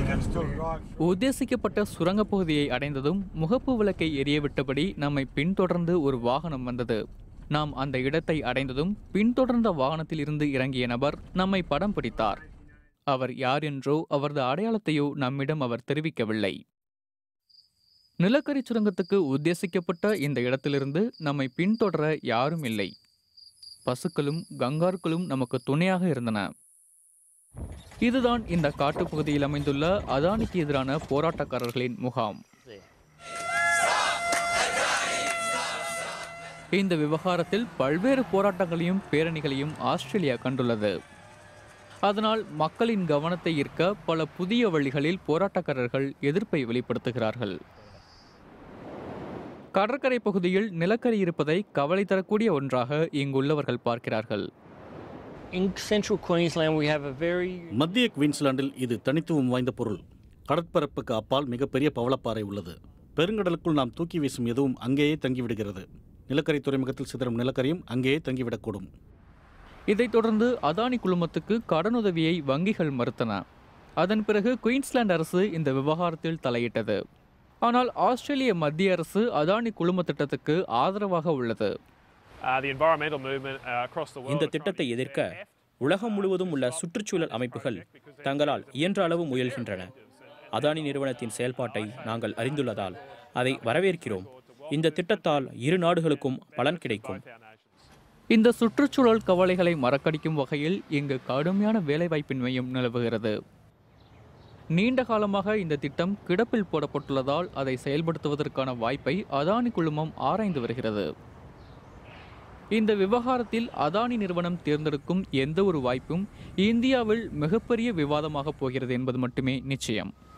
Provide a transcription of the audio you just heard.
can still drive. உத்தேசிக்கப்பட்ட சுரங்கப் பகுதியை அடைந்ததும் முகப்பு விளக்கை எரியவிட்டபடி நம்மை பின்தொடர்ந்து ஒரு வாகனம் வந்தது நாம் அந்த இடத்தை அடைந்ததும் பின்தொடர்ந்த வாகனத்தில் இருந்து இறங்கிய நபர் நம்மை படம் பிடித்தார் அவர் யார் என்றோ அவரது அடையாளத்தையோ நம்மிடம் அவர் தெரிவிக்கவில்லை நிலக்கரி சுரங்கத்துக்கு உத்தேசிக்கப்பட்ட இந்த இடத்திலிருந்து நம்மை பின்தொடர யாரும் இல்லை பசுக்களும் கங்கார்களும் நமக்கு துணையாக இருந்தன இதுதான் இந்த காட்டுப்பகுதியில் அமைந்துள்ள அதானிக்கு எதிரான போராட்டக்காரர்களின் முகாம் இந்த விவகாரத்தில் பல்வேறு போராட்டங்களையும் பேரணிகளையும் ஆஸ்திரேலியா கண்டுள்ளது அதனால் மக்களின் கவனத்தை ஈர்க்க பல புதிய வழிகளில் போராட்டக்காரர்கள் எதிர்ப்பை வெளிப்படுத்துகிறார்கள் கடற்கரை பகுதியில் நிலக்கரி இருப்பதை கவலை தரக்கூடிய ஒன்றாக இங்குள்ளவர்கள் பார்க்கிறார்கள் In central Queensland, we have a very மத்திய குயின்ஸ்லாண்டில் இது தனித்துவம் வாய்ந்த பொருள் கடற்பரப்புக்கு அப்பால் மிகப்பெரிய பவளப்பாறை உள்ளது பெருங்கடலுக்குள் நாம் தூக்கி வீசும் எதுவும் அங்கேயே தங்கிவிடுகிறது நிலக்கரி துறைமுகத்தில் சிதறும் நிலக்கரியும் அங்கேயே தங்கிவிடக்கூடும் இதைத் தொடர்ந்து அதானி குழுமத்துக்கு கடனுதவியை வங்கிகள் மறுத்தன அதன் பிறகு குயின்ஸ்லாந்து அரசு இந்த விவகாரத்தில் தலையிட்டது ஆனால் ஆஸ்திரேலிய மத்திய அரசு அதானி குழும திட்டத்துக்கு ஆதரவாக உள்ளது Uh, the environmental movement uh, across the world. இந்த are trying திட்டத்தை to எதிர்க்க use their உலகம் முழுவதும் உள்ள சுற்றுச்சூழல் அமைப்புகள் தங்களால் இயன்ற அளவு முயல்கின்றன அதானி நிறுவனத்தின் செயல்பாட்டை நாங்கள் அறிந்துள்ளதால் அதை வரவேற்கிறோம் இந்த திட்டத்தால் இரு நாடுகளுக்கும் பலன் கிடைக்கும் இந்த சுற்றுச்சூழல் கவலைகளை மறக்கடிக்கும் வகையில் இங்கு கடுமையான வேலைவாய்ப்பின்மையும் நிலவுகிறது நீண்ட காலமாக இந்த திட்டம் கிடப்பில் போடப்பட்டுள்ளதால் அதை செயல்படுத்துவதற்கான வாய்ப்பை அதானி குழுமம் ஆராய்ந்து வருகிறது இந்த விவகாரத்தில் அதானி நிறுவனம் தேர்ந்தெடுக்கும் எந்த ஒரு வாய்ப்பும் இந்தியாவில் மிகப்பெரிய விவாதமாக போகிறது என்பது மட்டுமே நிச்சயம்